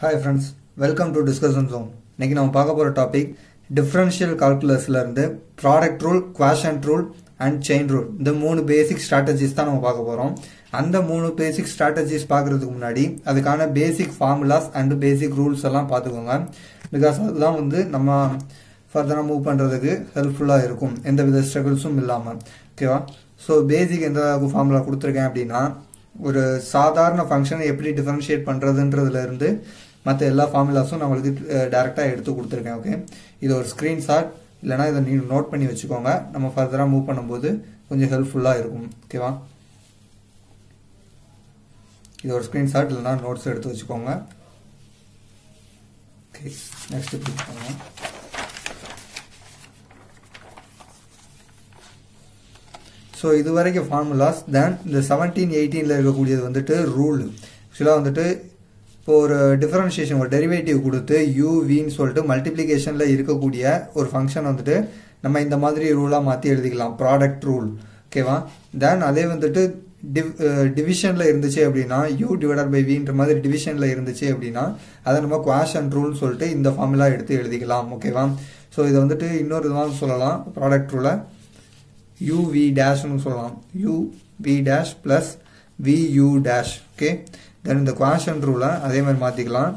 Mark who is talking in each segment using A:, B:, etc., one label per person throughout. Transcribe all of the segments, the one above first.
A: hi friends welcome to discussion zone இன்னைக்கு நம்ம பார்க்க போகிற டாபிக் டிஃப்ரென்ஷியல் கால்குலஸ்லேருந்து product rule quotient rule and chain rule இந்த மூணு பேசிக் ஸ்ட்ராட்டஜிஸ் தான் நம்ம பார்க்க போகிறோம் அந்த மூணு பேசிக் ஸ்ட்ராட்டஜிஸ் பார்க்குறதுக்கு முன்னாடி அதுக்கான basic formulas and basic rules எல்லாம் பார்த்துக்கோங்க பிகாஸ் அதுதான் வந்து நம்ம ஃபர்தராக மூவ் பண்ணுறதுக்கு ஹெல்ப்ஃபுல்லாக இருக்கும் எந்த வித ஸ்ட்ரகிள்ஸும் இல்லாமல் ஓகேவா ஸோ பேசிக் எந்த ஃபார்முலா கொடுத்துருக்கேன் அப்படின்னா ஒரு சாதாரண ஃபங்க்ஷனை எப்படி டிஃபரன்ஷியேட் பண்ணுறதுன்றதுல இருந்து மற்ற எல்லா ஃபார்முலாஸும் நம்மளுக்கு டேரெக்டாக எடுத்து கொடுத்துருக்கேன் ஓகே இது ஒரு ஸ்க்ரீன்ஷாட் இல்லைனா இதை நீங்கள் நோட் பண்ணி வச்சுக்கோங்க நம்ம ஃபர்தராக மூவ் பண்ணும்போது கொஞ்சம் ஹெல்ப்ஃபுல்லாக இருக்கும் ஓகேவா இது ஒரு ஸ்க்ரீன்ஷாட் இல்லைனா நோட்ஸ் எடுத்து வச்சுக்கோங்க ஓகே நெக்ஸ்ட் கிளிக் பண்ணுவோம் ஸோ இது வரைக்கும் ஃபார்முலாஸ் தென் இந்த செவன்டீன் எயிட்டீனில் இருக்கக்கூடியது வந்துட்டு ரூல் ஆக்சுவலாக வந்துட்டு இப்போ ஒரு டிஃபரன்ஷியேஷன் ஒரு டெரிவேட்டிவ் கொடுத்து யூவின்னு சொல்லிட்டு மல்டிப்ளிகேஷனில் இருக்கக்கூடிய ஒரு ஃபங்க்ஷன் வந்துட்டு நம்ம இந்த மாதிரி ரூலாக மாற்றி எழுதிக்கலாம் ப்ராடக்ட் ரூல் ஓகேவா தென் அதே வந்துட்டு டிவ் டிவிஷனில் இருந்துச்சு அப்படின்னா யூ டிவைடட் பை வின்ற மாதிரி டிவிஷனில் இருந்துச்சு அப்படின்னா அதை நம்ம குவாஷன் ரூல்னு சொல்லிட்டு இந்த ஃபார்முலா எடுத்து எழுதிக்கலாம் ஓகேவா ஸோ இதை வந்துட்டு இன்னொரு விதமாக சொல்லலாம் ப்ராடக்ட் ரூலை uv டேஷ்னு சொல்லலாம் uv dash plus vu dash okay then இந்த குவாஷன் ரூலை அதே மாதிரி மாற்றிக்கலாம்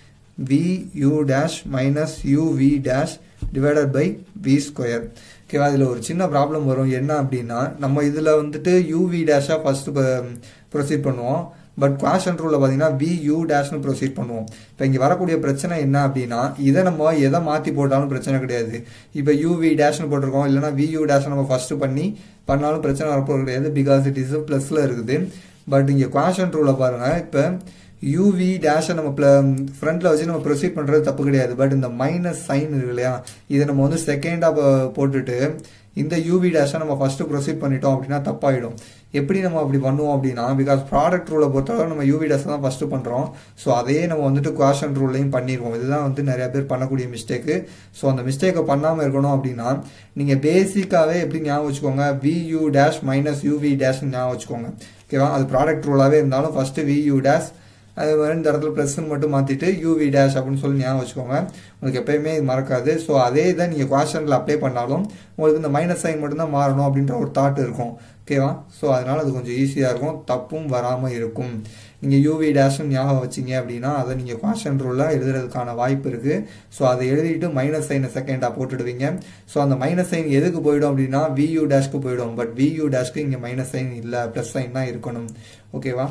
A: vu dash minus uv dash divided by we square ஓகேவா இதில் ஒரு சின்ன ப்ராப்ளம் வரும் என்ன அப்படின்னா நம்ம இதில் வந்துட்டு uv டேஷாக ஃபஸ்ட்டு ப்ரொசீட் பண்ணுவோம் பட் குவாஷன் ரூலில் பார்த்தீங்கன்னா வி யூ டேஷ்னு ப்ரொசீட் பண்ணுவோம் இப்போ இங்கே வரக்கூடிய பிரச்சனை என்ன அப்படின்னா இதை நம்ம எதை மாற்றி போட்டாலும் பிரச்சனை கிடையாது இப்போ யூவி டேஷ்னு போட்டிருக்கோம் இல்லைனா வி யூ டேஷ் நம்ம ஃபஸ்ட்டு பண்ணி பண்ணாலும் பிரச்சனை வரப்போகிறது கிடையாது பிகாஸ் இட் இஸ் ப்ளஸில் இருக்குது பட் இங்கே குவாஷன் ரூலில் பாருங்கள் இப்போ யூவி டேஷை நம்ம ப்ள ஃப்ரண்ட்டில் வச்சு நம்ம ப்ரொசீட் பண்ணுறது தப்பு கிடையாது பட் இந்த மைனஸ் சைன் இருக்கு இல்லையா இதை நம்ம வந்து செகண்டாக போட்டுட்டு இந்த யூவி டேஷை நம்ம ஃபஸ்ட்டு ப்ரொசீட் பண்ணிட்டோம் அப்படின்னா தப்பாயிடும் எப்படி நம்ம அப்படி பண்ணுவோம் அப்படின்னா பிகாஸ் ப்ராடக்ட் ரூலை பொறுத்தவரை நம்ம யூவி டேஸ் தான் ஃபஸ்ட்டு பண்ணுறோம் ஸோ அதையே நம்ம வந்துட்டு குவாஷன் ரூல்லையும் பண்ணிடுவோம் இதுதான் வந்து நிறைய பேர் பண்ணக்கூடிய மிஸ்டேக்கு ஸோ அந்த மிஸ்டேக்கை பண்ணாமல் இருக்கணும் அப்படின்னா நீங்கள் பேசிக்காகவே எப்படி ஞாபகம் வச்சுக்கோங்க v u dash minus u v dash ஞாபகம் வச்சுக்கோங்க ஓகேவா அது ப்ராடக்ட் ரூலாகவே இருந்தாலும் ஃபஸ்ட்டு வியூ டேஷ் அது மாதிரி இந்த இடத்துல ப்ளஸ்ன்னு மட்டும் மாற்றிட்டு யூவி டேஷ் அப்படின்னு சொல்லி ஞாபகம் வச்சுக்கோங்க உங்களுக்கு எப்பயுமே இது மறக்காது ஸோ அதே தான் நீங்கள் குவாஷனில் அப்ளை பண்ணாலும் உங்களுக்கு இந்த மைனஸ் சைன் மட்டும்தான் மாறணும் அப்படின்ற ஒரு தாட் இருக்கும் ஓகேவா ஸோ அதனால் அது கொஞ்சம் ஈஸியாக இருக்கும் தப்பும் வராமல் இருக்கும் நீங்கள் யூவி டேஷ்னு ஞாபகம் வச்சிங்க அப்படின்னா அதை நீங்கள் குவாஷன் ரூலில் எழுதுறதுக்கான வாய்ப்பு இருக்குது ஸோ அதை எழுதிட்டு மைனஸ் சைனை செகண்டாக போட்டுடுவீங்க ஸோ அந்த மைனஸ் சைன் எதுக்கு போயிடும் அப்படின்னா வியூ டேஷ்க்கு போயிடும் பட் வியூ டேஷ்க்கு இங்கே மைனஸ் சைன் இல்லை ப்ளஸ் சைன் தான் இருக்கணும் ஓகேவா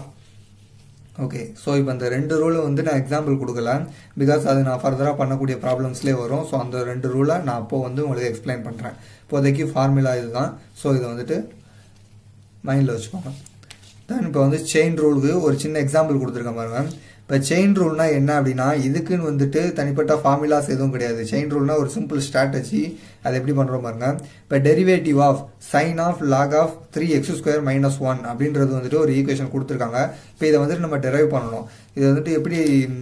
A: ஓகே ஸோ இப்போ இந்த ரெண்டு ரூலை வந்து நான் எக்ஸாம்பிள் கொடுக்கல பிகாஸ் அது நான் ஃபர்தராக பண்ணக்கூடிய ப்ராப்ளம்ஸ்லேயே வரும் ஸோ அந்த ரெண்டு ரூலை நான் அப்போ வந்து உங்களுக்கு எக்ஸ்பிளைன் பண்ணுறேன் இப்போதைக்கு ஃபார்முலா இதுதான் ஸோ இதை வந்துட்டு மைண்டில் வச்சுக்கோங்க தென் இப்போ வந்து செயின் ரூலுக்கு ஒரு சின்ன எக்ஸாம்பிள் கொடுத்துருக்கேன் பாருங்க இப்போ செயின் ரூல்னா என்ன அப்படின்னா இதுக்குன்னு வந்துட்டு தனிப்பட்ட ஃபார்முலாஸ் எதுவும் கிடையாது செயின் ரூல்னா ஒரு சிம்பிள் ஸ்ட்ராட்டஜி அதை எப்படி பண்ணுறோம் பாருங்க இப்போ derivative of sine of log of three x square minus one அப்படின்றது வந்துட்டு ஒரு ஈக்குவேஷன் கொடுத்துருக்காங்க இப்போ இதை வந்துட்டு நம்ம டெரைவ் பண்ணணும் இது வந்துட்டு எப்படி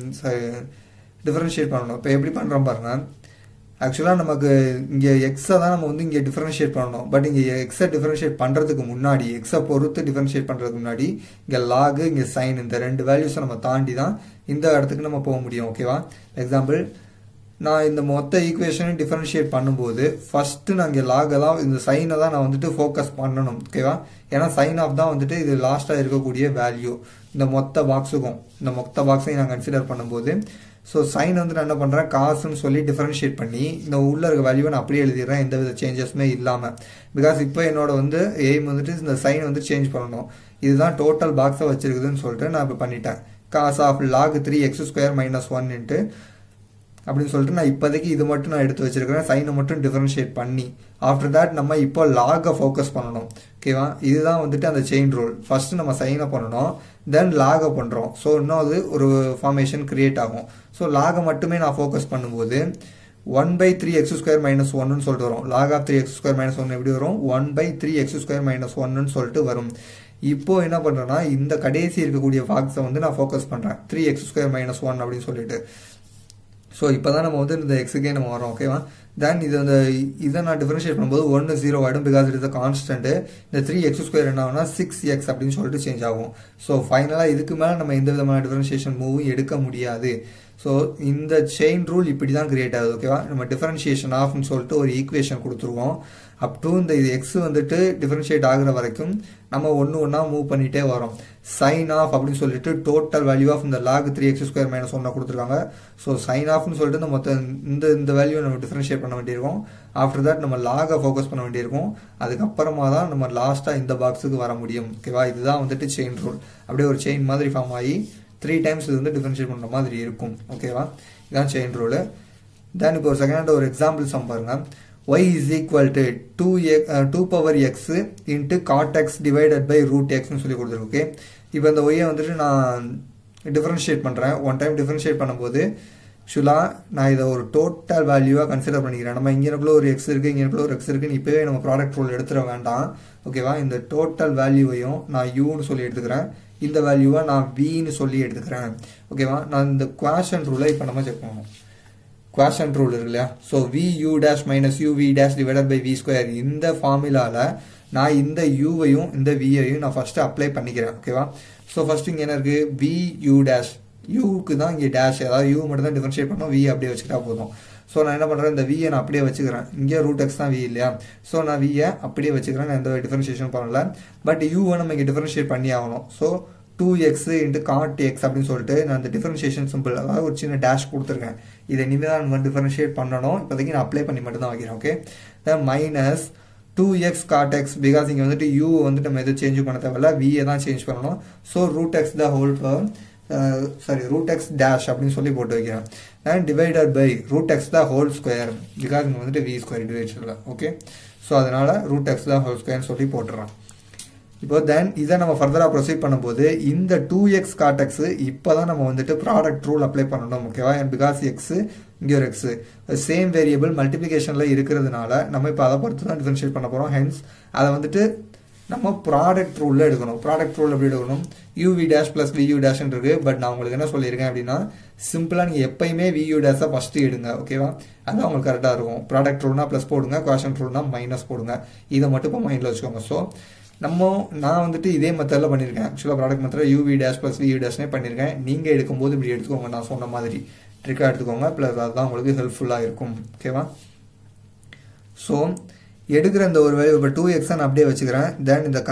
A: டிஃபரன்ஷியேட் பண்ணணும் இப்போ எப்படி பண்ணுறோம் பாருங்க ஆக்சுவலாக நமக்கு இங்கே எக்ஸை தான் நம்ம வந்து இங்கே டிஃபரன்ஷியேட் பண்ணணும் பட் இங்கே எக்ஸை டிஃபரன்ஷியேட் பண்ணுறதுக்கு முன்னாடி எக்ஸை பொறுத்து டிஃபரன்ஷியேட் பண்ணுறதுக்கு முன்னாடி இங்கே லாகு இங்கே சைன் இந்த ரெண்டு வேல்யூஸை நம்ம தாண்டி தான் இந்த இடத்துக்கு நம்ம போக முடியும் ஓகேவா எக்ஸாம்பிள் நான் இந்த மொத்த ஈக்குவேஷனையும் டிஃபரன்ஷியேட் பண்ணும்போது ஃபஸ்ட்டு நான் இங்கே லாகை தான் இந்த சைனை தான் நான் வந்துட்டு ஃபோக்கஸ் பண்ணணும் ஓகேவா ஏன்னா சைன் ஆஃப் தான் வந்துட்டு இது லாஸ்ட்டாக இருக்கக்கூடிய வேல்யூ இந்த மொத்த பாக்ஸுக்கும் இந்த மொத்த பாக்ஸையும் நான் கன்சிடர் பண்ணும்போது ஸோ சைன் வந்து நான் என்ன பண்ணுறேன் காசுன்னு சொல்லி டிஃபரன்ஷியேட் பண்ணி இந்த உள்ளே இருக்க வேல்யூவை நான் அப்படியே எழுதிடுறேன் எந்த வித சேஞ்சஸுமே இல்லாமல் பிகாஸ் இப்போ என்னோட வந்து எய்ம் வந்துட்டு இந்த சைன் வந்து சேஞ்ச் பண்ணணும் இதுதான் டோட்டல் பாக்ஸை வச்சிருக்குதுன்னு சொல்லிட்டு நான் இப்போ பண்ணிட்டேன் cos of log three x square minus ஒன்னுட்டு அப்படின்னு சொல்லிட்டு நான் இப்போதைக்கு இது மட்டும் நான் எடுத்து வச்சிருக்கிறேன் சைனை மட்டும் டிஃபரன்ஷியேட் பண்ணி ஆஃப்டர் தேட் நம்ம இப்போ லாகை ஃபோக்கஸ் பண்ணணும் ஓகேவா இதுதான் வந்துட்டு அந்த செயின் ரூல் ஃபர்ஸ்ட் நம்ம சைனை பண்ணணும் தென் லாகை பண்ணுறோம் ஸோ இன்னும் அது ஒரு ஃபார்மேஷன் கிரியேட் ஆகும் ஸோ லாகை மட்டுமே நான் ஃபோக்கஸ் பண்ணும்போது one by three x square minus ஒன்னு சொல்லிட்டு வரும் log of three x square minus one எப்படி வரும் one by three x square minus ஒன்னு சொல்லிட்டு வரும் இப்போ என்ன பண்ணுறேன்னா இந்த கடைசி இருக்கக்கூடிய ஃபாக்ஸை வந்து நான் ஃபோக்கஸ் பண்ணுறேன் three x square minus one அப்படின்னு சொல்லிட்டு ஸோ இப்போ தான் நம்ம வந்து இந்த எக்ஸுக்கே நம்ம வரோம் ஓகேவா தென் இது அந்த இதை நான் டிஃபரன்ஷியேட் பண்ணும்போது ஒன்று ஜீரோ ஆகிடும் பிகாஸ் இட் இஸ் கான்ஸ்டன்ட் இந்த த்ரீ எக்ஸ் ஸ்கொயர் என்ன ஆகும்னா சிக்ஸ் எக்ஸ் அப்படின்னு சொல்லிட்டு சேஞ்ச் ஆகும் ஸோ ஃபைனலாக இதுக்கு மேலே நம்ம எந்த விதமான டிஃபரன்ஷியேஷன் மூவும் எடுக்க முடியாது ஸோ இந்த செயின் ரூல் இப்படி தான் கிரியேட் ஆகுது ஓகேவா நம்ம டிஃபரன்ஷியேஷன் ஆஃப்னு சொல்லிட்டு ஒரு ஈக்குவேஷன் கொடுத்துருவோம் அப் டு இந்த இது எக்ஸ் வந்துட்டு டிஃபரன்ஷியேட் ஆகுற வரைக்கும் நம்ம ஒன்று ஒன்றா மூவ் பண்ணிகிட்டே வரோம் சைன் ஆஃப் அப்படின்னு சொல்லிட்டு டோட்டல் வேல்யூ ஆஃப் இந்த log three x square minus ஒன்னா கொடுத்துருக்காங்க ஸோ சைன் ஆஃப்னு சொல்லிட்டு இந்த மொத்த இந்த இந்த வேல்யூ நம்ம டிஃபரன்ஷியேட் பண்ண வேண்டியிருக்கும் ஆஃப்டர் தட் நம்ம லாகை ஃபோக்கஸ் பண்ண வேண்டியிருக்கும் அதுக்கப்புறமா தான் நம்ம லாஸ்ட்டாக இந்த பாக்ஸுக்கு வர முடியும் ஓகேவா இதுதான் வந்துட்டு செயின் ரூல் அப்படியே ஒரு செயின் மாதிரி ஃபார்ம் ஆகி த்ரீ டைம்ஸ் இது வந்து டிஃபரன்ஷியேட் பண்ணுற மாதிரி இருக்கும் ஓகேவா இதுதான் செயின் ரூலு தென் இப்போ ஒரு செகண்ட் ஒரு எக்ஸாம்பிள் சம் பாருங்க y is equal to 2 2 power x into cot x divided by root x னு சொல்லி கொடுத்துருக்கு ஓகே இப்போ இந்த y வந்துட்டு நான் டிஃபரன்ஷியேட் பண்ணுறேன் ஒன் டைம் டிஃபரன்ஷியேட் பண்ணும்போது ஆக்சுவலாக நான் இதை ஒரு டோட்டல் வேல்யூவாக கன்சிடர் பண்ணிக்கிறேன் நம்ம இங்கேனக்குள்ள ஒரு எக்ஸ் இருக்குது இங்கேனக்குள்ள ஒரு எக்ஸ் இருக்குன்னு இப்போவே நம்ம ப்ராடக்ட் ரூல் எடுத்துட வேண்டாம் ஓகேவா இந்த டோட்டல் வேல்யூவையும் நான் யூன்னு சொல்லி எடுத்துக்கிறேன் இந்த வேல்யூவை நான் வின்னு சொல்லி எடுத்துக்கிறேன் ஓகேவா நான் இந்த குவாஷன் ரூலை இப்போ நம்ம செக் பண்ணணும் குவாஷன் ரூல் இருக்கு இல்லையா so v you dash minus u v dash divided by we square இந்த ஃபார்முலாவில் நான் இந்த யூவையும் இந்த வியையும் நான் ஃபஸ்ட்டு அப்ளை பண்ணிக்கிறேன் ஓகேவா ஸோ ஃபஸ்ட்டு இங்கே என்ன இருக்குது வி யூ டேஷ் யூக்கு தான் இங்கே டேஷ் அதாவது யூ மட்டும் தான் டிஃபரன்ஷியேட் பண்ணோம் வி அப்படியே வச்சுக்கிட்டா போதும் ஸோ நான் என்ன பண்ணுறேன் இந்த வியை நான் அப்படியே வச்சுக்கிறேன் இங்கே ரூட் எக்ஸ் தான் வி இல்லையா ஸோ நான் வியை அப்படியே வச்சுக்கிறேன் நான் எந்த டிஃபரன்ஷியேஷன் பண்ணல பட் யூவை நம்ம இங்கே டிஃபரன்ஷியேட் பண்ணி ஆகணும் so two x into cot x அப்படின்னு சொல்லிட்டு நான் அந்த டிஃபரன்ஷியேஷன் சிம்பிள் அதாவது ஒரு சின்ன டேஷ் கொடுத்துருக்கேன் இதை இனிமேல் தான் நம்ம டிஃபரன்ஷியேட் பண்ணணும் இப்போதைக்கு நான் அப்ளை பண்ணி மட்டும் தான் வைக்கிறேன் okay then minus two x cot x because இங்கே வந்துட்டு யூ வந்துட்டு நம்ம எதுவும் சேஞ்ச் பண்ண தேவையில்ல வியை தான் சேஞ்ச் பண்ணணும் so root x the whole sorry root x dash அப்படின்னு சொல்லி போட்டு வைக்கிறேன் and divided by root x the whole square because இங்கே வந்துட்டு வி ஸ்கொயர் டிவைட்ஸில் ஓகே ஸோ அதனால ரூட் எக்ஸ் த ஹோல் ஸ்கொயர்னு சொல்லி போட்டுறேன் இப்போ தென் இதை நம்ம ஃபர்தராக ப்ரொசீட் பண்ணும்போது இந்த டூ எக்ஸ் காட் எக்ஸ் இப்போ தான் நம்ம வந்துட்டு ப்ராடக்ட் ரூல் அப்ளை பண்ணணும் ஓகேவா அண்ட் பிகாஸ் எக்ஸ் இங்கே ஒரு எக்ஸ் சேம் வேரியபிள் மல்டிப்ளிகேஷனில் இருக்கிறதுனால நம்ம இப்போ அதை பொறுத்து தான் டிஃபரன்ஷியேட் பண்ண போகிறோம் ஹென்ஸ் அதை வந்துட்டு நம்ம ப்ராடக்ட் ரூலில் எடுக்கணும் ப்ராடக்ட் ரூல் எப்படி எடுக்கணும் யூவி டேஷ் ப்ளஸ் வியூ டேஷ்னு இருக்கு பட் நான் உங்களுக்கு என்ன சொல்லியிருக்கேன் அப்படின்னா சிம்பிளாக நீங்கள் எப்பயுமே வியூ டேஷை ஃபஸ்ட்டு எடுங்க ஓகேவா அதான் உங்களுக்கு கரெக்டாக இருக்கும் ப்ராடக்ட் ரூல்னா ப்ளஸ் போடுங்க குவாஷன் ரூல்னா மைனஸ் போடுங்க இதை மட்டும் இப்போ மைண்டில் வச்சுக்கோங்க ஸோ நம்ம நான் வந்துட்டு இதே மெத்தடில் பண்ணியிருக்கேன் ஆக்சுவலாக ப்ராடக்ட் மெத்தடில் யூவி டேஷ் ப்ளஸ் வியூ டேஷ்னே பண்ணியிருக்கேன் நீங்கள் எடுக்கும்போது இப்படி எடுத்துக்கோங்க நான் சொன்ன மாதிரி ட்ரிக்காக எடுத்துக்கோங்க ப்ளஸ் அதுதான் உங்களுக்கு ஹெல்ப்ஃபுல்லாக இருக்கும் ஓகேவா ஸோ எடுக்கிற இந்த ஒரு வேல்யூ இப்போ டூ எக்ஸை நான் அப்படியே வச்சுக்கிறேன் தென் இந்த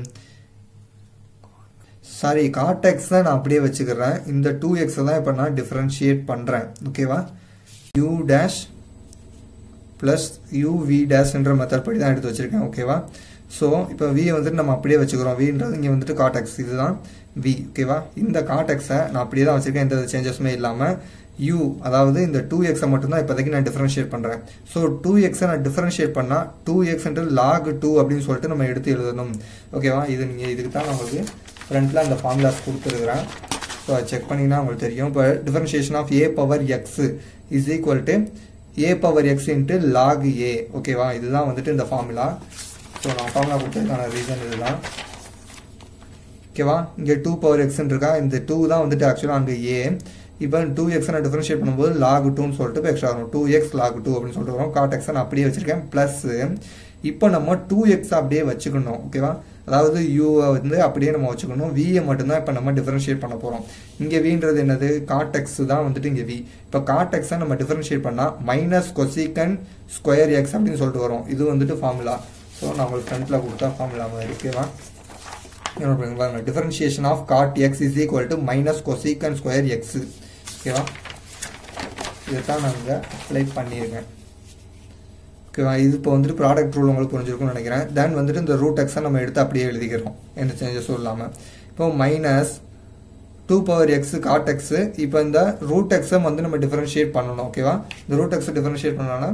A: சாரி காட்டெக்ஸ் தான் நான் அப்படியே வச்சுக்கிறேன் இந்த டூ எக்ஸை தான் இப்போ நான் டிஃப்ரென்ஷியேட் பண்ணுறேன் ஓகேவா u dash plus u v டேஷ்ன்ற மெத்தட் படி தான் எடுத்து வச்சுருக்கேன் ஓகேவா ஸோ இப்போ வி வந்துட்டு நம்ம அப்படியே வச்சுக்கிறோம் வின்றது இங்கே வந்துட்டு காட்டெக்ஸ் இதுதான் வி ஓகேவா இந்த காட்டெக்ஸை நான் அப்படியே தான் வச்சுருக்கேன் எந்த சேஞ்சஸுமே இல்லாமல் யூ அதாவது இந்த டூ எக்ஸை மட்டும்தான் இப்போதைக்கு நான் டிஃபரன்ஷியேட் பண்ணுறேன் ஸோ டூ எக்ஸை நான் டிஃபரன்ஷியேட் பண்ணால் டூ எக்ஸ்ன்றது லாக் டூ அப்படின்னு சொல்லிட்டு நம்ம எடுத்து எழுதணும் ஓகேவா இது நீங்கள் இதுக்கு தான் நான் உங்களுக்கு ஃப்ரண்ட்டில் அந்த ஃபார்முலாஸ் கொடுத்துருக்குறேன் ஸோ அதை செக் பண்ணிங்கன்னா உங்களுக்கு தெரியும் இப்போ differentiation of a power x is equal to a power x into log a ஓகேவா இதுதான் வந்துட்டு இந்த ஃபார்முலா ஸோ நான் ஃபார்முலா கொடுத்ததுக்கான ரீசன் இதுதான் ஓகேவா இங்கே டூ பவர் எக்ஸ்ன்னு இருக்கா இந்த டூ தான் வந்துட்டு ஆக்சுவலாக அங்கே ஏ இப்போ டூ எக்ஸ் நான் டிஃபரன்ஷியேட் பண்ணும்போது லாக் டூன்னு சொல்லிட்டு இப்போ எக்ஸ்ட்ரா வரும் டூ எக்ஸ் லாக் டூ அப்படின்னு சொல்லிட்டு வரும் காட் எக்ஸ் நான் அப்படியே வச்சிருக்கேன் ப்ளஸ் இப்போ நம்ம டூ எக்ஸ் அப்படியே வச்சுக்கணும் ஓகேவா அதாவது யூவை வந்து அப்படியே நம்ம வச்சுக்கணும் வியை மட்டும்தான் இப்போ நம்ம டிஃபரன்ஷியேட் பண்ண போகிறோம் இங்கே வின்றது என்னது காட்டெக்ஸ் தான் வந்துட்டு இங்கே வி இப்போ காட்டெக்ஸை நம்ம டிஃபரன்ஷியேட் பண்ணால் மைனஸ் கொசிகன் ஸ்கொயர் எக்ஸ் அப்படின்னு சொல்லிட்டு வரும் இது வந்துட்டு ஃபார்முலா ஸோ நான் உங்களுக்கு ஃப்ரண்ட்டில் கொடுத்தா ஃபார்முலா மாதிரி ஓகேவா பாருங்க differentiation of cot x is equal to minus cosecant square x ஓகேவா இதைத்தான் நான் இங்கே அப்ளை பண்ணியிருக்கேன் ஓகேவா இது இப்போ வந்துட்டு ப்ராடக்ட் ரூல் உங்களுக்கு புரிஞ்சிருக்கும்னு நினைக்கிறேன் தென் வந்துட்டு இந்த ரூட் எக்ஸை நம்ம எடுத்து அப்படியே எழுதிக்கிறோம் எந்த சேஞ்சஸும் இல்லாமல் இப்போ minus two power x cot x இப்போ இந்த ரூட் எக்ஸை வந்து நம்ம டிஃபரன்ஷியேட் பண்ணணும் ஓகேவா இந்த ரூட் எக்ஸை டிஃபரன்ஷியேட் பண்ணோன்னா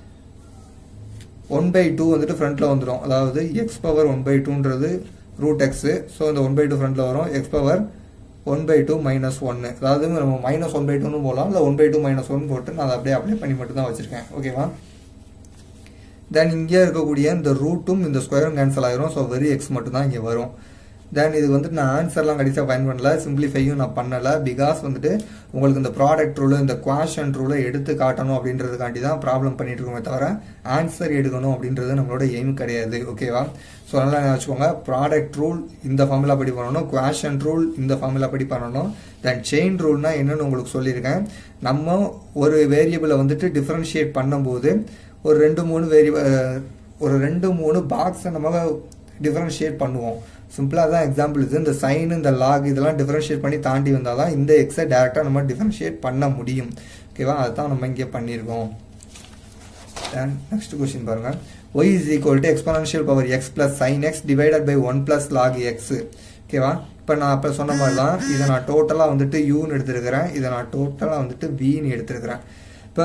A: ஒன் பை டூ வந்துட்டு ஃப்ரண்ட்டில் வந்துடும் அதாவது எக்ஸ் பவர் ஒன் பை டூன்றது ரூட் எக்ஸு ஸோ இந்த ஒன் பை டூ ஃப்ரண்ட்டில் வரும் x power one by two minus ஒன்று அதாவது நம்ம மைனஸ் ஒன் பை டூன்னு போகலாம் இல்லை one by two minus one போட்டு நான் அதை அப்படியே அப்ளை பண்ணி மட்டும் தான் வச்சுருக்கேன் ஓகேவா தென் இங்கே இருக்கக்கூடிய இந்த ரூட்டும் இந்த ஸ்கொயரும் கேன்சல் ஆயிரும் ஸோ வெரி எக்ஸ் மட்டும் தான் இங்கே வரும் தென் இது வந்துட்டு நான் ஆன்சர்லாம் கடைசியாக ஃபைன் பண்ணல சிம்பிளிஃபையும் நான் பண்ணலை பிகாஸ் வந்துட்டு உங்களுக்கு இந்த ப்ராடக்ட் ரூலு இந்த குவாஷன் ரூலை எடுத்து காட்டணும் அப்படின்றதுக்காண்டி தான் ப்ராப்ளம் பண்ணிட்டு இருக்கோமே தவிர ஆன்சர் எடுக்கணும் அப்படின்றது நம்மளோட எய்ம் கிடையாது ஓகேவா ஸோ அதனால் என்ன வச்சுக்கோங்க ப்ராடக்ட் ரூல் இந்த ஃபார்முலா படி பண்ணணும் குவாஷன் ரூல் இந்த ஃபார்முலா படி பண்ணணும் தென் செயின் ரூல்னா என்னன்னு உங்களுக்கு சொல்லியிருக்கேன் நம்ம ஒரு வேரியபிளை வந்துட்டு டிஃப்ரென்ஷியேட் பண்ணும்போது ஒரு ரெண்டு மூணு வேரியபிள் ஒரு ரெண்டு மூணு பாக்ஸை நம்ம டிஃப்ரென்ஷியேட் பண்ணுவோம் சிம்பிளாக தான் எக்ஸாம்பிள் இது இந்த சைன் இந்த லாக் இதெல்லாம் டிஃப்ரென்ஷியேட் பண்ணி தாண்டி வந்தால் தான் இந்த எக்ஸை டேரெக்டாக நம்ம டிஃப்ரென்ஷியேட் பண்ண முடியும் ஓகேவா அதுதான் நம்ம இங்கே பண்ணியிருக்கோம் நெக்ஸ்ட் கொஸ்டின் பாருங்க y is equal to exponential power x plus sin x divided by 1 plus log x ஓகேவா இப்போ நான் அப்போ சொன்ன மாதிரி தான் இதை நான் டோட்டலாக வந்துட்டு யூன்னு எடுத்திருக்கிறேன் இதை நான் டோட்டலாக வந்துட்டு வின்னு எடுத்திருக்கிறேன் இப்போ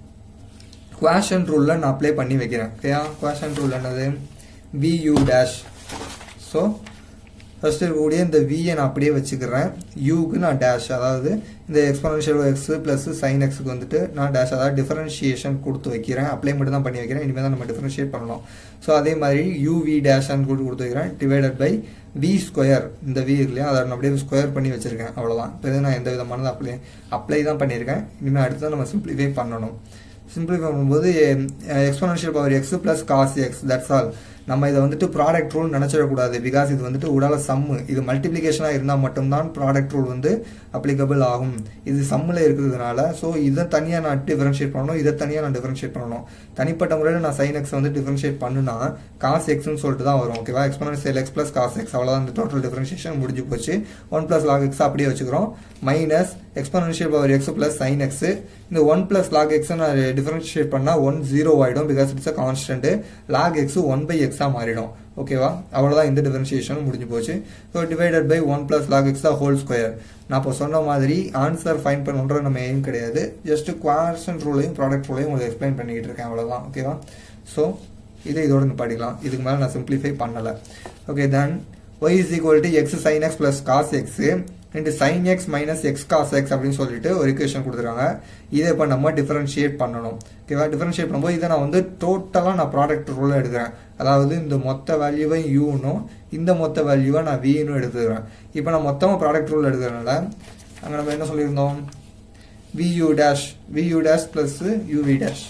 A: குவாஷன் ரூலில் நான் அப்ளை பண்ணி வைக்கிறேன் ஓகேயா குவாஷன் ரூல் என்னது v you dash so first இருக்கக்கூடிய இந்த வியை நான் அப்படியே வச்சுக்கிறேன் யூக்கு நான் டேஷ் அதாவது இந்த எக்ஸ்பனன்ஷியல் எக்ஸ் ப்ளஸ் சைன் எக்ஸுக்கு வந்துட்டு நான் டேஷ் அதாவது டிஃபரன்ஷியேஷன் கொடுத்து வைக்கிறேன் அப்ளை மட்டும் தான் பண்ணி வைக்கிறேன் இனிமேல் தான் நம்ம டிஃபரன்ஷியேட் பண்ணணும் ஸோ அதே மாதிரி யூவி டேஷான்னு கொடுத்து கொடுத்து வைக்கிறேன் டிவைடட் பை வி ஸ்கொயர் இந்த வி இல்லையா அதை நான் அப்படியே ஸ்கொயர் பண்ணி வச்சிருக்கேன் அவ்வளோதான் இப்போ இது நான் எந்த விதமானது அப்ளை அப்ளை தான் பண்ணியிருக்கேன் இனிமேல் அடுத்து தான் நம்ம சிம்பிளிஃபை பண்ணணும் சிம்பிளிஃபை பண்ணும்போது exponential power x plus cos x that's all நம்ம இதை வந்துட்டு ப்ராடக்ட் ரூல் நினச்சிடக்கூடாது பிகாஸ் இது வந்துட்டு உடால சம்மு இது மல்டிப்ளிகேஷனாக இருந்தால் மட்டும்தான் ப்ராடக்ட் ரூல் வந்து அப்ளிகபிள் ஆகும் இது சம்மில் இருக்கிறதுனால ஸோ இதை தனியாக நான் டிஃபரன்ஷியேட் பண்ணணும் இதை தனியாக நான் டிஃபரன்ஷியேட் பண்ணணும் தனிப்பட்ட முறையில் நான் சைன் எக்ஸ் வந்து டிஃபரன்ஷியேட் பண்ணுனா காஸ் எக்ஸ்னு சொல்லிட்டு தான் வரும் ஓகேவா exponential x plus cos x அவ்வளோதான் இந்த டோட்டல் டிஃபரன்ஷியேஷன் முடிஞ்சு போச்சு ஒன் பிளஸ் லாக் எக்ஸ் அப்படியே வச்சுக்கிறோம் minus exponential power x plus sine x இந்த ஒன் பிளஸ் லாக் எக்ஸ் நான் டிஃபரன்ஷியேட் பண்ணால் ஒன் ஜீரோ ஆகிடும் because it's a constant log x one by எக்ஸாக மாறிடும் ஓகேவா அவ்வளோதான் இந்த டிஃபரன்ஷியேஷன் முடிஞ்சு போச்சு so divided by one plus log x தான் ஹோல் ஸ்கொயர் நான் இப்போ சொன்ன மாதிரி ஆன்சர் ஃபைன் பண்ணுன்ற நம்ம எய்ம் கிடையாது ஜஸ்ட் குவாஷன் ரூலையும் ப்ராடக்ட் ரூலையும் உங்களுக்கு எக்ஸ்பிளைன் பண்ணிக்கிட்டு இருக்கேன் அவ்வளோதான் ஓகேவா ஸோ இதை இதோட நிப்பாட்டிக்கலாம் இதுக்கு மேலே நான் சிம்பிளிஃபை பண்ணலை okay then y is equal to x sine x plus cos x into sine x minus x cos x அப்படின்னு சொல்லிட்டு ஒரு இக்குவேஷன் கொடுத்துருக்காங்க இதை இப்போ நம்ம டிஃபரன்ஷியேட் பண்ணணும் ஓகேவா டிஃபரன்ஷியேட் பண்ணும்போது இதை நான் வந்து டோட்டலாக நான் ப்ராடக்ட் ரூலில் எடுக்கிறேன் அதாவது இந்த மொத்த வேல்யூவை யூனும் இந்த மொத்த வேல்யூவை நான் வின்னு எடுத்துக்கிறேன் இப்போ நான் மொத்தமாக ப்ராடக்ட் ரூல் எடுக்கிறனால அங்கே நம்ம என்ன சொல்லியிருந்தோம் v u dash v u dash plus u v dash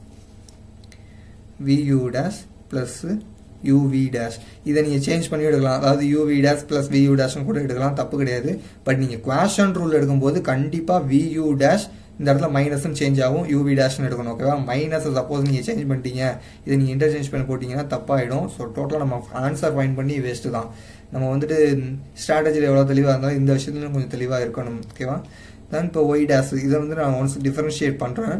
A: v u dash plus u v dash இதை நீங்கள் சேஞ்ச் பண்ணி எடுக்கலாம் அதாவது யூவி டேஷ் ப்ளஸ் வியூ டேஷ்னு கூட எடுக்கலாம் தப்பு கிடையாது பட் நீங்கள் குவாஷன் ரூல் எடுக்கும்போது கண்டிப்பாக வியூ டேஷ் இந்த இடத்துல மைனஸ்னு சேஞ்ச் ஆகும் யூவி டேஷ்னு எடுக்கணும் ஓகேவா மைனஸ் சப்போஸ் நீங்கள் சேஞ்ச் பண்ணிட்டீங்க இதை நீங்கள் இன்டர்சேஞ்ச் பண்ணி போட்டிங்கன்னா தப்பாயிடும் ஸோ டோட்டலாக நம்ம ஆன்சர் ஃபைன் பண்ணி வேஸ்ட்டு தான் நம்ம வந்துட்டு ஸ்ட்ராட்டஜியில் எவ்வளோ தெளிவாக இருந்தாலும் இந்த விஷயத்துலையும் கொஞ்சம் தெளிவாக இருக்கணும் ஓகேவா தென் இப்போ ஒய் டேஷ் இதை வந்து நான் ஒன்ஸ் டிஃபரன்ஷியேட் பண்ணுறேன்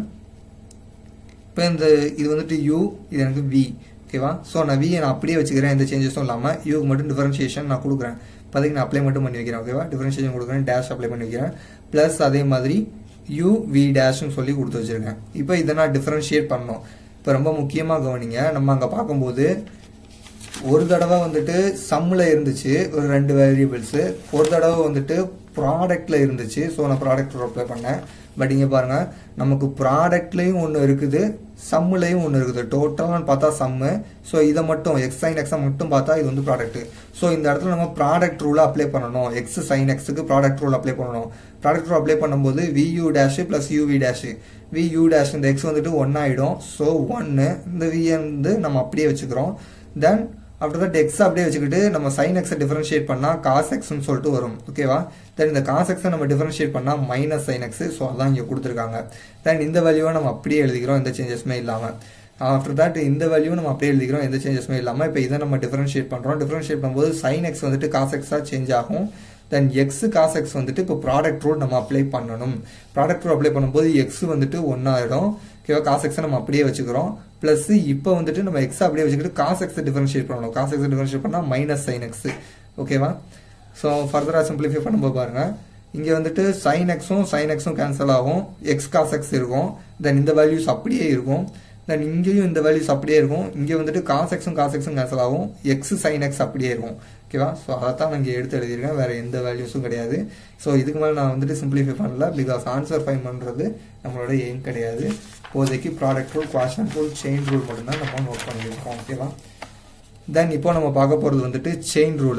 A: இப்போ இந்த இது வந்துட்டு யூ இது எனக்கு வி ஓகேவா ஸோ நான் வியை நான் அப்படியே வச்சுக்கிறேன் எந்த சேஞ்சஸும் இல்லாமல் யூக்கு மட்டும் டிஃபரன்ஷியேஷன் நான் கொடுக்குறேன் இப்போதைக்கு நான் அப்ளை மட்டும் பண்ணி வைக்கிறேன் ஓகேவா டிஃபரன்ஷியேஷன் கொடுக்குறேன் டேஷ் அப்ளை பண்ணி வைக்கிறேன் ப்ளஸ் அதே மாதிரி யூ வி டேஷ்னு சொல்லி கொடுத்து வச்சிருக்கேன் இப்போ இதை நான் டிஃபரன்ஷியேட் பண்ணணும் இப்போ ரொம்ப முக்கியமாக கவனிங்க நம்ம அங்கே பார்க்கும்போது ஒரு தடவை வந்துட்டு சம்மில் இருந்துச்சு ஒரு ரெண்டு வேரியபிள்ஸு ஒரு தடவை வந்துட்டு ப்ராடக்டில் இருந்துச்சு ஸோ நான் ப்ராடக்ட் அப்ளை பண்ணேன் பட் இங்கே பாருங்கள் நமக்கு ப்ராடக்ட்லேயும் ஒன்று இருக்குது சம்முலையும் ஒன்று இருக்குது டோட்டலாக பார்த்தா சம்மு ஸோ இதை மட்டும் எக்ஸ் சைன் எக்ஸை மட்டும் பார்த்தா இது வந்து ப்ராடக்ட் ஸோ இந்த இடத்துல நம்ம ப்ராடக்ட் ரூலை அப்ளை பண்ணணும் எக்ஸ் சைன் எக்ஸுக்கு ப்ராடக்ட் ரூல் அப்ளை பண்ணணும் ப்ராடக்ட் ரூல் அப்ளை பண்ணும்போது v u dash plus u v dash v you dash இந்த எக்ஸ் வந்துட்டு ஒன் ஆகிடும் ஸோ ஒன்று இந்த வி வந்து நம்ம அப்படியே வச்சுக்கிறோம் தென் ஆஃப்டர் தட் எக்ஸ் அப்படியே வச்சுக்கிட்டு நம்ம சைன் எக்ஸை டிஃபரன்ஷியேட் பண்ணால் காஸ் எக்ஸ்னு சொல்லிட்டு வரும் ஓகேவா தென் இந்த காஸ் எக்ஸை நம்ம டிஃபரன்ஷியேட் பண்ணால் மைனஸ் சைன் எக்ஸ் ஸோ அதான் இங்கே கொடுத்துருக்காங்க தென் இந்த வேல்யூவை நம்ம அப்படியே எழுதிக்கிறோம் எந்த சேஞ்சஸுமே இல்லாமல் ஆஃப்டர் தட் இந்த வேல்யூ நம்ம அப்படியே எழுதிக்கிறோம் எந்த சேஞ்சஸுமே இல்லாமல் இப்போ இதை நம்ம டிஃபரன்ஷியேட் பண்ணுறோம் டிஃபரன்ஷியேட் பண்ணும்போது சைன் எக்ஸ் வந்துட்டு காஸ் எக்ஸாக சேஞ்ச் ஆகும் தென் எக்ஸ் காஸ் எக்ஸ் வந்துட்டு இப்போ ப்ராடக்ட் ரூல் நம்ம அப்ளை பண்ணணும் ப்ராடக்ட் ரூல் அப்ளை பண்ணும்போது எக்ஸ் வந்துட்டு ஒன்றாயிடும் ஓகேவா காஸ் எக்ஸை நம்ம அப்படியே வச்சுக்கிறோம் ப்ளஸ் இப்போ வந்துட்டு நம்ம எக்ஸ் அப்படியே வச்சுக்கிட்டு காஸ் எக்ஸ் டிஃபரன்ஷியேட் பண்ணணும் காஸ் எக்ஸ் டிஃபரன்ஷியேட் பண்ணால் மைனஸ் சைன் எக்ஸ் ஓகேவா ஸோ ஃபர்தராக சிம்பிளிஃபை பண்ணும்போது பாருங்க இங்கே வந்துட்டு சைன் எக்ஸும் சைன் எக்ஸும் கேன்சல் ஆகும் எக்ஸ் காஸ் எக்ஸ் இருக்கும் தென் இந்த வேல்யூஸ் அப்படியே இருக்கும் தென் இங்கேயும் இந்த வேல்யூஸ் அப்படியே இருக்கும் இங்கே வந்துட்டு காஸ் எக்ஸும் காஸ் எக்ஸும் கேன்சல் ஆகும் எக்ஸ் சைன் எக்ஸ் அப்படியே இருக்கும் ஓகேவா ஸோ அதைத்தான் நான் இங்கே எடுத்து எழுதியிருக்கேன் வேறு எந்த வேல்யூஸும் கிடையாது ஸோ இதுக்கு மேலே நான் வந்துட்டு சிம்பிளிஃபை பண்ணல பிகாஸ் ஆன்சர் ஃபைன் பண்ணுறது நம்மளோட எய்ம் கிடையாது இப்போதைக்கு product rule quotient rule chain rule மட்டும்தான் நம்ம நோட் பண்ணியிருக்கோம் ஓகேவா தென் இப்போ நம்ம பார்க்க போகிறது வந்துட்டு chain rule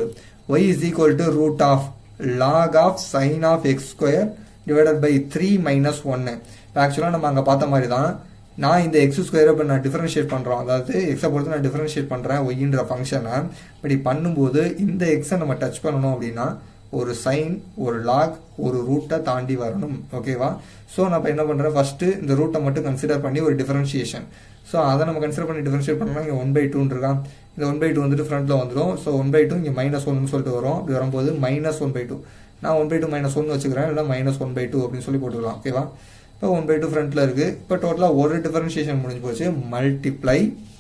A: y is equal to root of log of sine of x square divided by three minus ஒன்னு இப்போ ஆக்சுவலாக நம்ம அங்கே பார்த்த மாதிரி தான் நான் இந்த எக்ஸ் ஸ்கொயரை இப்போ நான் டிஃபரன்ஷியேட் பண்ணுறோம் அதாவது எக்ஸை பொறுத்து நான் டிஃபரன்ஷியேட் பண்ணுறேன் ஒய்ன்ற ஃபங்க்ஷனை இப்படி பண்ணும்போது இந்த எக்ஸை நம்ம டச் பண்ணணும் அப்படின்னா ஒரு சைன் ஒரு லாக் ஒரு ரூட்டை தாண்டி வரணும் ஓகேவா ஸோ நான் இப்போ என்ன பண்ணுறேன் ஃபஸ்ட்டு இந்த ரூட்டை மட்டும் கன்சிடர் பண்ணி ஒரு டிஃபரன்ஷியேஷன் ஸோ அதை நம்ம கன்சிடர் பண்ணி டிஃபரன்ஷியேட் பண்ணோம்னா இங்கே ஒன் பை டூன்னு இருக்கான் இந்த ஒன் பை டூ வந்துட்டு ஃப்ரண்ட்டில் வந்துடும் ஸோ ஒன் பை டூ இங்கே மைனஸ் ஒன்னு சொல்லிட்டு வரும் அப்படி வரும்போது மைனஸ் ஒன் பை டூ நான் one by two minus one வச்சுக்கிறேன் இல்லை மைனஸ் ஒன் பை டூ அப்படின்னு சொல்லி போட்டுக்கலாம் ஓகேவா இப்போ ஒன் பை டூ ஃப்ரண்ட்டில் இருக்குது இப்போ டோட்டலாக ஒரு டிஃபரன்ஷியேஷன் முடிஞ்சு போச்சு மல்டிப்ளை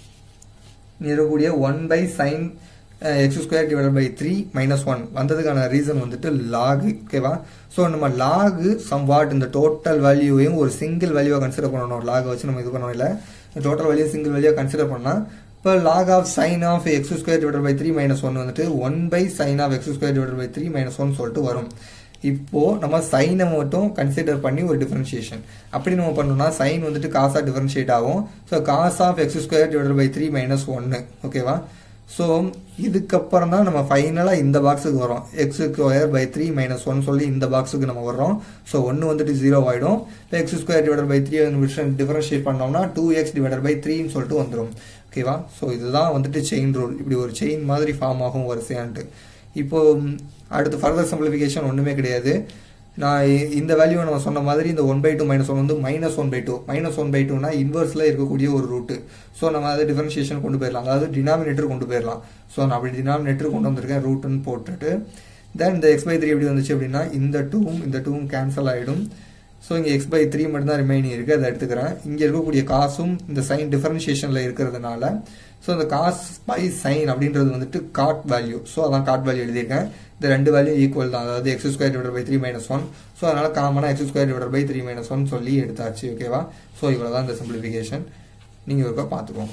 A: இருக்கக்கூடிய one by sine x square divide by three minus one வந்ததுக்கான ரீசன் வந்துட்டு லாகு ஓகேவா ஸோ நம்ம லாகு சம் வாட் இந்த டோட்டல் வேல்யூவையும் ஒரு சிங்கிள் வேல்யூவாக கன்சிடர் பண்ணணும் லாகை வச்சு நம்ம இது பண்ணோம் இல்லை டோட்டல் வேல்யூ சிங்கிள் வேல்யூவாக கன்சிடர் பண்ணால் இப்போ log of sine of x square divide by three minus one வந்துட்டு one by sine of x square divide by three minus one சொல்லிட்டு வரும் இப்போ நம்ம சைனை மட்டும் கன்சிடர் பண்ணி ஒரு டிஃபரன்ஷியேஷன் அப்படி நம்ம பண்ணோம்னா சைன் வந்துட்டு காசா டிஃபரன்ஷியேட் ஆகும் so cos of x square divide by three minus ஒன்னு ஓகேவா ஸோ இதுக்கப்புறம் தான் நம்ம ஃபைனலாக இந்த பாக்ஸுக்கு வரோம் x square by three minus one சொல்லி இந்த பாக்ஸுக்கு நம்ம வர்றோம் ஸோ ஒன்று வந்துட்டு ஜீரோ ஆகிடும் இப்போ x square divide by three differentiate பண்ணோம்னா டூ எக்ஸ் டிவைட் பை த்ரீன்னு சொல்லிட்டு வந்துடும் ஓகேவா ஸோ இதுதான் வந்துட்டு செயின் ரூல் இப்படி ஒரு செயின் மாதிரி ஃபார்ம் ஆகும் வரிசையான்ட்டு இப்போ அடுத்து ஃபர்தர் சிம்பிளிஃபிகேஷன் ஒன்றுமே கிடையாது நான் இந்த வேல்யூ நம்ம சொன்ன மாதிரி இந்த one by two minus one வந்து minus one by two minus one by டூனா இன்வர்ஸில் இருக்கக்கூடிய ஒரு ரூட்டு ஸோ நம்ம அதை டிஃபரன்ஷியேஷன் கொண்டு போயிடலாம் அதாவது டினாமினேட்டர் கொண்டு போயிடலாம் ஸோ நான் அப்படி டினாமினேட்டர் கொண்டு வந்திருக்கேன் ரூட்டுன்னு போட்டுட்டு தென் இந்த எக்ஸ் பை த்ரீ எப்படி வந்துச்சு அப்படின்னா இந்த டூவும் இந்த டூவும் கேன்சல் ஆகிடும் ஸோ இங்கே எக்ஸ் பை த்ரீ மட்டும் தான் ரிமைனிங் இருக்குது அதை எடுத்துக்கிறேன் இங்கே இருக்கக்கூடிய காசும் இந்த சைன் டிஃபரன்ஷியேஷனில் இருக்கிறதுனால ஸோ இந்த காஸ் பை சைன் அப்படின்றது வந்துட்டு காட் வேல்யூ ஸோ அதான் காட் வேல்யூ எழுதியிருக்கேன் இந்த ரெண்டு வேல்யூ ஈக்குவல் தான் அதாவது x square divide by three minus one so அதனால் காமனாக x square divide by three minus one சொல்லி எடுத்தாச்சு ஓகேவா ஸோ இவ்வளோ தான் இந்த சிம்பிளிஃபிகேஷன் நீங்கள் ஒருக்கா பார்த்துக்கோங்க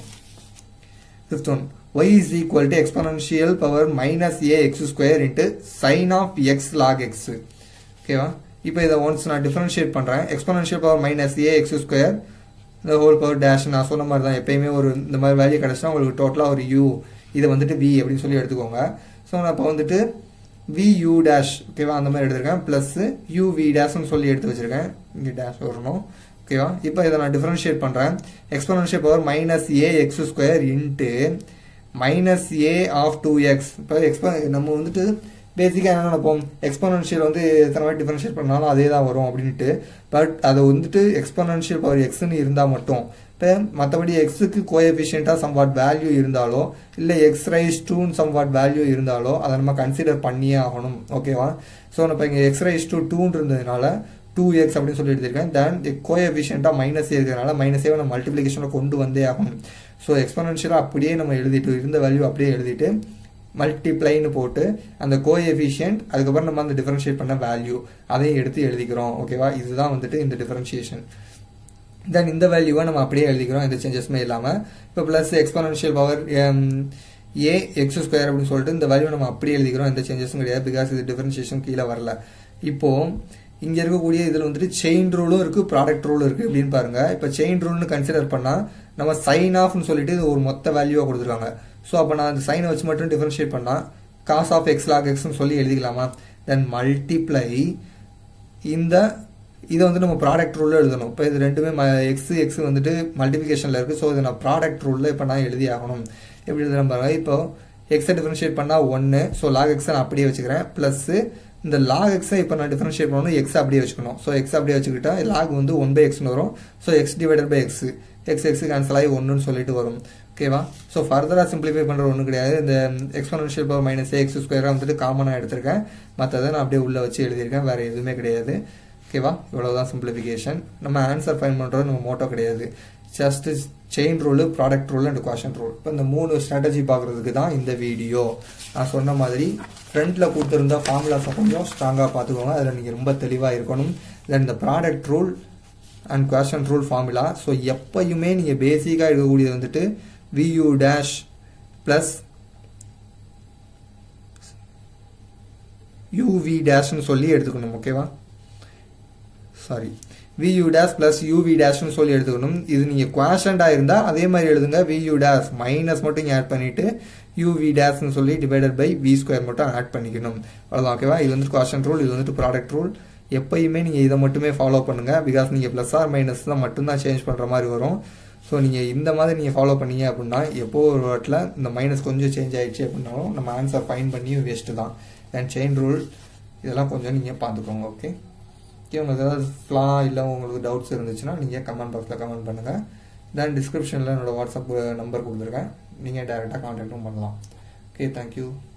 A: fifth one y is equal to exponential power minus a x square into sin of x log x ஓகேவா இப்போ இதை ஒன்ஸ் நான் டிஃபரன்ஷியேட் பண்ணுறேன் exponential power minus a x square இந்த ஹோல் பவர் டேஷ் நான் சொன்ன மாதிரி தான் எப்பயுமே ஒரு இந்த மாதிரி வேல்யூ கிடச்சினா உங்களுக்கு டோட்டலாக ஒரு யூ இதை வந்துட்டு வி அப்படின்னு சொல்லி எடுத்துக்கோங்க ஸோ நான் இப்போ வந்துட்டு வி யூ டேஷ் ஓகேவா அந்த மாதிரி எடுத்திருக்கேன் ப்ளஸ் யூ வி டேஷ்னு சொல்லி எடுத்து வச்சிருக்கேன் இங்கே டேஷ் வரணும் ஓகேவா இப்போ இதை நான் டிஃபரன்ஷியேட் பண்ணுறேன் exponential power minus a x square into minus a of two x இப்போ எக்ஸ்ப நம்ம வந்துட்டு பேசிக்காக என்ன நினைப்போம் எக்ஸ்போனன்ஷியல் வந்து எத்தனை வாட்டி டிஃபரன்ஷியேட் பண்ணாலும் அதே தான் வரும் அப்படின்ட்டு பட் அது வந்துட்டு எக்ஸ்போனன்ஷியல் பவர் எக்ஸ்னு இருந்தால் மட்டும் இப்போ மற்றபடி எக்ஸுக்கு கோஎஃபிஷியண்ட்டாக சம் வாட் வேல்யூ இருந்தாலோ இல்லை எக்ஸ் ரைஸ் டூன்னு சம் வாட் வேல்யூ இருந்தாலோ அதை நம்ம கன்சிடர் பண்ணியே ஆகணும் ஓகேவா ஸோ நான் இப்போ இங்கே எக்ஸ் ரைஸ் டூ டூன்னு இருந்ததுனால டூ எக்ஸ் அப்படின்னு சொல்லி எடுத்திருக்கேன் தென் கோஎஃபிஷியண்ட்டாக மைனஸ் இருக்கிறதுனால மைனஸே நம்ம மல்டிப்ளிகேஷனில் கொண்டு வந்தே ஆகணும் ஸோ எக்ஸ்போனன்ஷியலாக அப்படியே நம்ம எழுதிட்டு இருந்த வேல்யூ அப்படியே எழுதிட்டு மல்டிப்ளைன்னு போட்டு அந்த கோஎஃபிஷியன்ட் அதுக்கப்புறம் நம்ம அந்த டிஃபரன்ஷியேட் பண்ண வேல்யூ அதையும் எடுத்து எழுதிக்கிறோம் ஓகேவா இதுதான் வந்துட்டு இந்த டிஃபரன்ஷியேஷன் தென் இந்த வேல்யூவை நம்ம அப்படியே எழுதிக்கிறோம் எந்த சேஞ்சஸுமே இல்லாமல் இப்போ plus exponential power a x square அப்படின்னு சொல்லிட்டு இந்த வேல்யூ நம்ம அப்படியே எழுதிக்கிறோம் எந்த சேஞ்சஸும் கிடையாது பிகாஸ் இது டிஃபரன்ஷியேஷன் கீழே வரல இப்போ இங்கே இருக்கக்கூடிய இதில் வந்துட்டு செயின் ரூலும் இருக்குது ப்ராடக்ட் ரூலும் இருக்குது அப்படின்னு பாருங்க இப்போ செயின் ரூல்னு கன்சிடர் பண்ணால் நம்ம சைன் ஆஃப்னு சொல்லிட்டு இது ஒரு மொத்த வேல்யூவாக கொடுத்துருக்காங்க ஸோ அப்போ நான் அந்த சைனை வச்சு மட்டும் டிஃபரன்ஷியேட் பண்ணால் காஸ் ஆஃப் எக்ஸ் லாக் எக்ஸ்னு சொல்லி எழுதிக்கலாமா தென் மல்டிப்ளை இந்த இதை வந்து நம்ம ப்ராடக்ட் ரூலில் எழுதணும் இப்போ இது ரெண்டுமே எக்ஸ் எக்ஸ் வந்துட்டு மல்டிபிகேஷனில் இருக்குது ஸோ இதை நான் ப்ராடக்ட் ரூலில் இப்போ நான் எழுதி ஆகணும் எப்படி எழுதுறேன் பாருங்க இப்போ எக்ஸை டிஃபரன்ஷியேட் பண்ணால் ஒன்று ஸோ லாக் எக்ஸை நான் அப்படியே வச்சுக்கிறேன் ப்ளஸ்ஸு இந்த லாக் எக்ஸை இப்போ நான் டிஃபரன்ஷியேட் பண்ணணும் எக்ஸ் அப்படியே வச்சுக்கணும் ஸோ எக்ஸ் அப்படியே வச்சுக்கிட்டா லாக் வந்து ஒன் பை எக்ஸ்னு வரும் so x divided by x x x cancel ஆகி ஒன்றுன்னு சொல்லிட்டு வரும் ஓகேவா ஸோ ஃபர்தராக சிம்பிளிஃபை பண்ணுற ஒன்றும் கிடையாது இந்த எக்ஸ்போனன்ஷியல் பவர் மைனஸ் எக்ஸ் ஸ்கொயராக வந்துட்டு காமனாக எடுத்திருக்கேன் மற்றதை நான் அப்படியே உள்ளே வச்சு எழுதியிருக்கேன் வேறு எதுவுமே கிடையாது ஓகேவா இவ்வளோதான் சிம்பிளிஃபிகேஷன் நம்ம ஆன்சர் ஃபைன் பண்ணுறது நம்ம மோட்டோ கிடையாது just chain rule product rule and quotient rule இப்போ இந்த மூணு ஸ்ட்ராட்டஜி பார்க்குறதுக்கு தான் இந்த வீடியோ நான் சொன்ன மாதிரி ஃப்ரண்ட்டில் கொடுத்துருந்த ஃபார்முலாஸை கொஞ்சம் ஸ்ட்ராங்காக பார்த்துக்கோங்க அதில் நீங்கள் ரொம்ப தெளிவாக இருக்கணும் தென் இந்த product rule and quotient rule formula so எப்பயுமே நீங்கள் பேசிக்காக இருக்கக்கூடியது வந்துட்டு வியூ டேஷ் ப்ளஸ் யூவி டேஷ்னு சொல்லி எடுத்துக்கணும் ஓகேவா sorry v u dash plus u v டேஷ்னு சொல்லி எடுத்துக்கணும் இது நீங்கள் குவாஷண்டாக இருந்தால் அதே மாதிரி எழுதுங்க வியூ டேஷ் மைனஸ் மட்டும் இங்கே ஆட் பண்ணிவிட்டு யூ வி டேஷ்னு சொல்லி டிவைடட் பை வி ஸ்கொயர் மட்டும் ஆட் பண்ணிக்கணும் அவ்வளோதான் ஓகேவா இது வந்துட்டு காஷன் ரூல் இது வந்துட்டு ப்ராடக்ட் ரூல் எப்பயுமே நீங்கள் இதை மட்டுமே ஃபாலோ பண்ணுங்கள் பிகாஸ் நீங்கள் ப்ளஸ் ஆர் மைனஸ் தான் மட்டும்தான் சேஞ்ச் பண்ணுற மாதிரி வரும் ஸோ நீங்கள் இந்த மாதிரி நீங்கள் ஃபாலோ பண்ணீங்க அப்படின்னா எப்போ ஒரு வாட்டில் இந்த மைனஸ் கொஞ்சம் சேஞ்ச் ஆயிடுச்சு அப்படின்னாலும் நம்ம ஆன்சர் ஃபைன் பண்ணி வேஸ்ட்டு தான் அண்ட் செயின் ரூல் இதெல்லாம் கொஞ்சம் நீங்கள் பார்த்துக்கோங்க ஓகே ஓகே உங்களுக்கு ஏதாவது ஃப்ளா இல்லை உங்களுக்கு டவுட்ஸ் இருந்துச்சுன்னா நீங்கள் கமெண்ட் பாக்ஸில் கமெண்ட் பண்ணுங்கள் தென் டிஸ்கிரிப்ஷனில் என்னோடய வாட்ஸ்அப் நம்பர் கொடுத்துருக்கேன் நீங்கள் டேரெக்டாக கான்டாக்டும் பண்ணலாம் ஓகே தேங்க்யூ